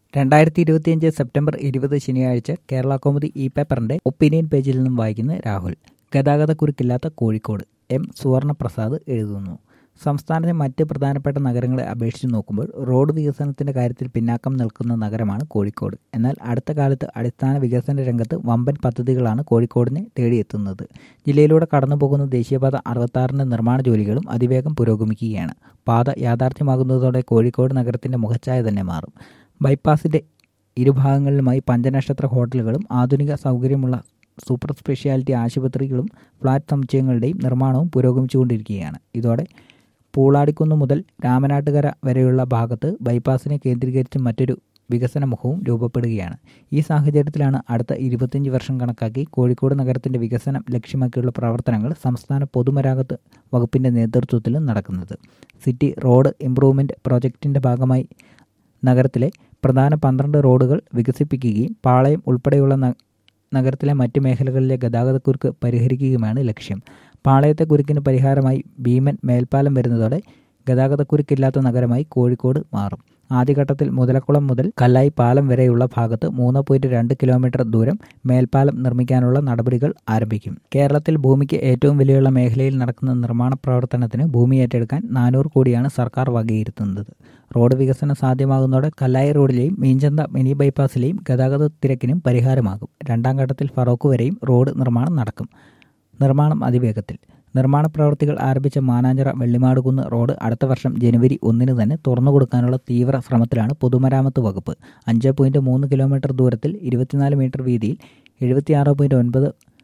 രണ്ടായിരത്തി ഇരുപത്തിയഞ്ച് സെപ്റ്റംബർ ഇരുപത് ശനിയാഴ്ച കേരള കോമുദി ഇ പേപ്പറിന്റെ ഒപ്പീനിയൻ പേജിൽ നിന്നും വായിക്കുന്ന രാഹുൽ ഗതാഗതക്കുരുക്കില്ലാത്ത കോഴിക്കോട് എം സുവർണപ്രസാദ് എഴുതുന്നു സംസ്ഥാനത്തെ മറ്റ് പ്രധാനപ്പെട്ട നഗരങ്ങളെ അപേക്ഷിച്ച് നോക്കുമ്പോൾ റോഡ് വികസനത്തിന്റെ കാര്യത്തിൽ പിന്നാക്കം നിൽക്കുന്ന നഗരമാണ് കോഴിക്കോട് എന്നാൽ അടുത്ത കാലത്ത് അടിസ്ഥാന വികസന രംഗത്ത് വമ്പൻ പദ്ധതികളാണ് കോഴിക്കോടിനെ തേടിയെത്തുന്നത് ജില്ലയിലൂടെ കടന്നുപോകുന്ന ദേശീയപാത അറുപത്താറിന്റെ നിർമ്മാണ ജോലികളും അതിവേഗം പുരോഗമിക്കുകയാണ് പാത യാഥാർത്ഥ്യമാകുന്നതോടെ കോഴിക്കോട് നഗരത്തിന്റെ മുഖച്ഛായ തന്നെ മാറും ബൈപ്പാസിന്റെ ഇരുഭാഗങ്ങളിലുമായി പഞ്ചനക്ഷത്ര ഹോട്ടലുകളും ആധുനിക സൗകര്യമുള്ള സൂപ്പർ സ്പെഷ്യാലിറ്റി ആശുപത്രികളും ഫ്ളാറ്റ് സമുച്ചയങ്ങളുടെയും നിർമ്മാണവും പുരോഗമിച്ചുകൊണ്ടിരിക്കുകയാണ് ഇതോടെ പൂളാടിക്കുന്ന് മുതൽ രാമനാട്ടുകര വരെയുള്ള ഭാഗത്ത് ബൈപ്പാസിനെ കേന്ദ്രീകരിച്ച് മറ്റൊരു വികസന മുഖവും രൂപപ്പെടുകയാണ് ഈ സാഹചര്യത്തിലാണ് അടുത്ത ഇരുപത്തിയഞ്ച് വർഷം കണക്കാക്കി കോഴിക്കോട് നഗരത്തിന്റെ വികസനം ലക്ഷ്യമാക്കിയുള്ള പ്രവർത്തനങ്ങൾ സംസ്ഥാന പൊതുമരാമത്ത് വകുപ്പിന്റെ നേതൃത്വത്തിൽ നടക്കുന്നത് സിറ്റി റോഡ് ഇംപ്രൂവ്മെന്റ് പ്രോജക്റ്റിന്റെ ഭാഗമായി നഗരത്തിലെ പ്രധാന പന്ത്രണ്ട് റോഡുകൾ വികസിപ്പിക്കുകയും പാളയം ഉൾപ്പെടെയുള്ള നഗരത്തിലെ മറ്റ് മേഖലകളിലെ ഗതാഗതക്കുരുക്ക് പരിഹരിക്കുകയുമാണ് ലക്ഷ്യം പാളയത്തെ കുരുക്കിന് പരിഹാരമായി ഭീമൻ മേൽപ്പാലം വരുന്നതോടെ ഗതാഗതക്കുരുക്കില്ലാത്ത നഗരമായി കോഴിക്കോട് മാറും ആദ്യഘട്ടത്തിൽ മുതലക്കുളം മുതൽ കല്ലായി പാലം വരെയുള്ള ഭാഗത്ത് മൂന്ന് പോയിന്റ് രണ്ട് കിലോമീറ്റർ ദൂരം മേൽപ്പാലം നിർമ്മിക്കാനുള്ള നടപടികൾ ആരംഭിക്കും കേരളത്തിൽ ഭൂമിക്ക് ഏറ്റവും വിലയുള്ള മേഖലയിൽ നടക്കുന്ന നിർമ്മാണ പ്രവർത്തനത്തിന് ഭൂമി ഏറ്റെടുക്കാൻ നാനൂറ് കോടിയാണ് സർക്കാർ വകയിരുത്തുന്നത് റോഡ് വികസനം സാധ്യമാകുന്നതോടെ കല്ലായി റോഡിലെയും മീഞ്ചന്ത മിനി ബൈപ്പാസിലെയും ഗതാഗത തിരക്കിനും പരിഹാരമാകും രണ്ടാം ഘട്ടത്തിൽ ഫറോക്ക് വരെയും റോഡ് നിർമ്മാണം നടക്കും നിർമ്മാണം അതിവേഗത്തിൽ നിർമ്മാണ പ്രവൃത്തികൾ ആരംഭിച്ച മാനാഞ്ചിറ വെള്ളിമാടുകുന്ന് റോഡ് അടുത്ത വർഷം ജനുവരി ഒന്നിന് തന്നെ തുറന്നു കൊടുക്കാനുള്ള തീവ്ര ശ്രമത്തിലാണ് പൊതുമരാമത്ത് വകുപ്പ് അഞ്ച് പോയിന്റ് മൂന്ന് കിലോമീറ്റർ ദൂരത്തിൽ ഇരുപത്തിനാല് മീറ്റർ വീതിയിൽ എഴുപത്തിയാറ് പോയിന്റ് ഒൻപത്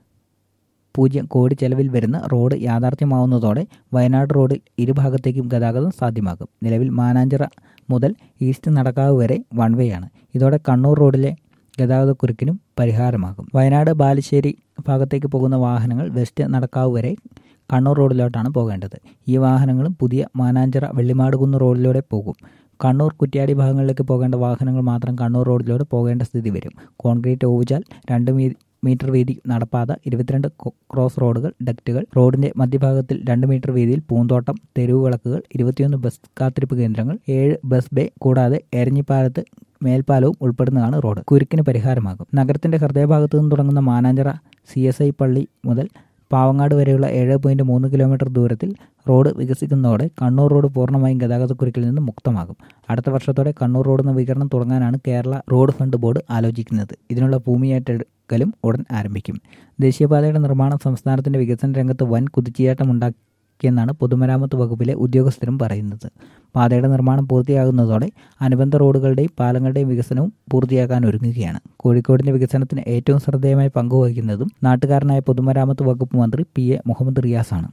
പൂജ്യം കോടി ചെലവിൽ വരുന്ന റോഡ് യാഥാർത്ഥ്യമാവുന്നതോടെ വയനാട് റോഡിൽ ഇരുഭാഗത്തേക്കും ഗതാഗതം സാധ്യമാകും നിലവിൽ മാനാഞ്ചിറ മുതൽ ഈസ്റ്റ് നടക്കാവ് വരെ വൺ വേ ആണ് ഇതോടെ കണ്ണൂർ റോഡിലെ ഗതാഗതക്കുരുക്കിനും പരിഹാരമാകും വയനാട് ബാലുശ്ശേരി ഭാഗത്തേക്ക് പോകുന്ന വാഹനങ്ങൾ വെസ്റ്റ് നടക്കാവ് വരെ കണ്ണൂർ റോഡിലോട്ടാണ് പോകേണ്ടത് ഈ വാഹനങ്ങളും പുതിയ മാനാഞ്ചിറ വെള്ളിമാടുകുന്ന് റോഡിലൂടെ പോകും കണ്ണൂർ കുറ്റ്യാടി ഭാഗങ്ങളിലേക്ക് പോകേണ്ട വാഹനങ്ങൾ മാത്രം കണ്ണൂർ റോഡിലൂടെ പോകേണ്ട സ്ഥിതി വരും കോൺക്രീറ്റ് ഓവുചാൽ രണ്ട് മീറ്റർ വീതി നടപ്പാത ഇരുപത്തിരണ്ട് ക്രോസ് റോഡുകൾ ഡക്റ്റുകൾ റോഡിന്റെ മധ്യഭാഗത്തിൽ രണ്ട് മീറ്റർ വീതിയിൽ പൂന്തോട്ടം തെരുവ് വിളക്കുകൾ ഇരുപത്തിയൊന്ന് ബസ് കാത്തിരിപ്പ് കേന്ദ്രങ്ങൾ ഏഴ് ബസ് ബേ കൂടാതെ എരഞ്ഞിപ്പാലത്ത് മേൽപ്പാലവും ഉൾപ്പെടുന്നതാണ് റോഡ് കുരുക്കിന് പരിഹാരമാകും നഗരത്തിന്റെ ഹൃദയഭാഗത്തു നിന്ന് തുടങ്ങുന്ന മാനാഞ്ചിറ സി എസ് ഐ പള്ളി മുതൽ പാവങ്ങാട് വരെയുള്ള ഏഴ് പോയിന്റ് മൂന്ന് കിലോമീറ്റർ ദൂരത്തിൽ റോഡ് വികസിക്കുന്നതോടെ കണ്ണൂർ റോഡ് പൂർണ്ണമായും ഗതാഗതക്കുരുക്കിൽ നിന്ന് മുക്തമാകും അടുത്ത വർഷത്തോടെ കണ്ണൂർ റോഡ് നവീകരണം തുടങ്ങാനാണ് കേരള റോഡ് ഫണ്ട് ബോർഡ് ആലോചിക്കുന്നത് ഇതിനുള്ള ഭൂമി ഏറ്റെടുക്കലും ഉടൻ ആരംഭിക്കും ദേശീയപാതയുടെ നിർമ്മാണം സംസ്ഥാനത്തിന്റെ വികസന രംഗത്ത് വൻ കുതിച്ചുചാട്ടമുണ്ടാക്കി എന്നാണ് പൊതുമരാമത്ത് വകുപ്പിലെ ഉദ്യോഗസ്ഥരും പറയുന്നത് പാതയുടെ നിർമ്മാണം പൂർത്തിയാകുന്നതോടെ അനുബന്ധ റോഡുകളുടെയും പാലങ്ങളുടെയും വികസനവും പൂർത്തിയാക്കാൻ ഒരുങ്ങുകയാണ് കോഴിക്കോടിന്റെ വികസനത്തിന് ഏറ്റവും ശ്രദ്ധേയമായി പങ്കുവഹിക്കുന്നതും നാട്ടുകാരനായ പൊതുമരാമത്ത് വകുപ്പ് മന്ത്രി പി എ മുഹമ്മദ് റിയാസാണ്